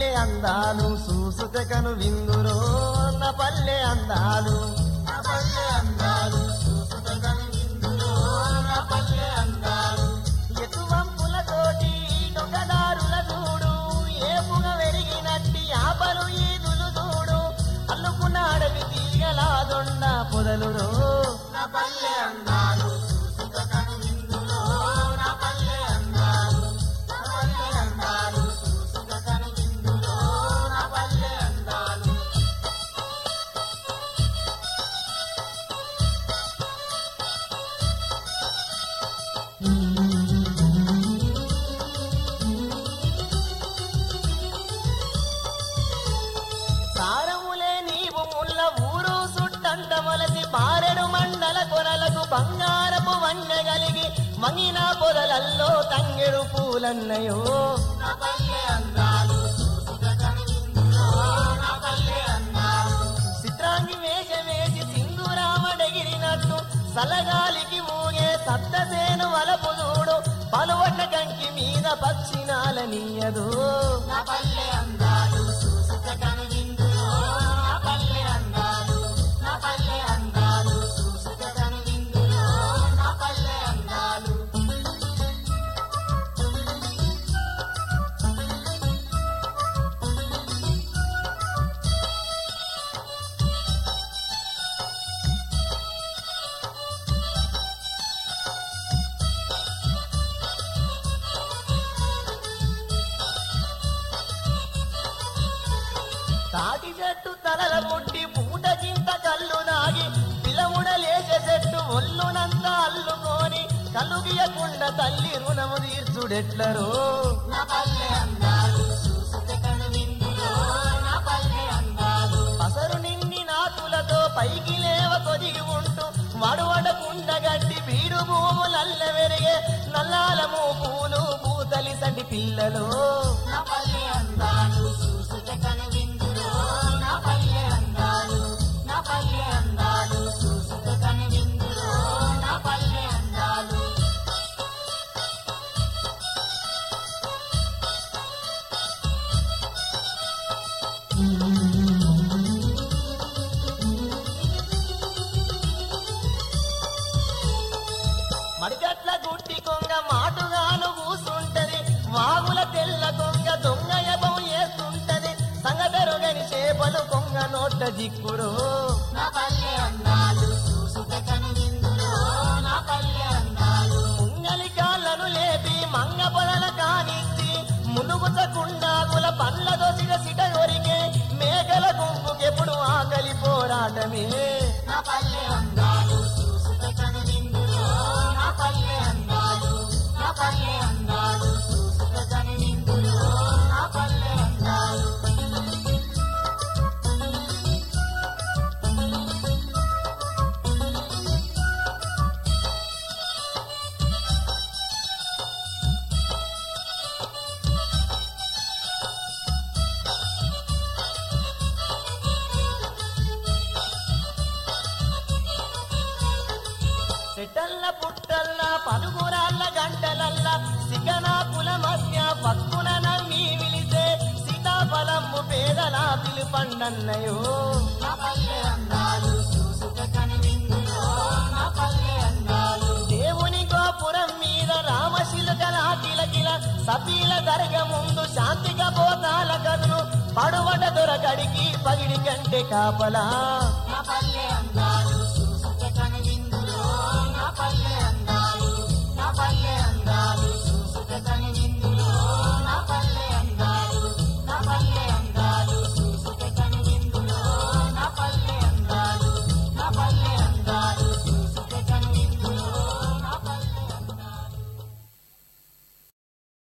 పల్లె అందాలు చూసుకను విందురో నా పల్లె అందాలు నా పల్లె అందాలు చూసుకను విందులో నా పల్లె అందాలు ఎతువంపులతోటి డొంగదారుల చూడు ఏపుగా వెరిగినట్టి ఆపలు ఈదులు చూడు అల్లుకున్న అడవి తీగలా దొండ పొదలురో నా పల్లె అందాలు చూసుకను విందులో నా పల్లె అందాలు నా పల్లె అందాలు చూసుకను విందులో నా పల్లె అందాలు సారములే నీవు ముల్ల ఊరు సుట్టంట మొలసి పారెడు మండల కొనలకు బంగారపు వన్నె కలిగి మంగిన పొదలల్లో తంగెడు పూలన్నయో నా పల్లె అందాలు చూసుకను విందులో నా పల్లె అందాలు చిత్రాంగి వేషమేసి సింధురామడగిరినట్టు సలగాలికి ఊగే సప్తసేను వలపు చూడు పలువన్న కంకి మీద పక్షినాలనీయదు నా పల్లె అందాలు చూసుకను విందులో నా పల్లె అందాలు నా పల్లె అందాలు చూసుకను విందులో నా పల్లె అందాలు తాటి చెట్టు తలల పుట్టి పూట చింత కళ్ళు నాగి పిలముడలేసే చెట్టు ఒళ్ళునంతా అల్లుకొని కలుగియకుండ తల్లి రుణము తీర్చుడెట్లరో నా పల్లె అందాలు చూసుకను విందులో నా పల్లె అందాలు పసరు నిండి నాతులతో పైకి లేవ కొదిగి ఉంటూ వడవడకుండ గట్టి బీడు భూములల్ల వెరిగే నల్లాలము పూలు పూతలి సంటి పిల్లలు నా పల్లె అందాలు చూసుకను విందులో నా పల్లె అందాలు నా పల్లె అందాలు చూసుకను విందులో నా పల్లె అందాలు మడిగట్ల గుట్టి కొంగ మాటుగాను కూసుంటది వాగుల తెల్ల కొంగ దొంగ యభం వేస్తుంటది సంగతరుగని చేపలు కొంగ నోట్ల దిక్కుడు నా పల్లె అందాలు చూసుకను విందులో నా పల్లె అందాలు ముంగలి కాళ్ళను లేపి మంగ పొదల కానిచ్చి మునుగుతకుండాగుల పండ్ల దొసిగ సిట కొరికే మేకల గుంపుకెప్పుడు ఆకలి పోరాటమే నా పల్లె అందాలు చూసుకను విందులో నా పల్లె అందాలు నా పల్లె అందాలు చూసుకను విందులో నా పల్లె అందాలు సెటల్ల పుట్టల్ల పలుగురాళ్ళ గంటలల్ల సిగనాకుల మధ్య పక్కున నమ్మి విలిసే సీతాఫలమ్ము పేదల పిలుపండన్నయో నా పల్లె అందాలు చూసుకను విందులో నా పల్లె అందాలు దేవుని గోపురం మీద రామశిలకల కిలకిల సపీల దర్గ ముందు శాంతిక పోతాల కదును పడువట దొరకడికి పగిడి కంటే కాపలా నా పల్లె అందాలు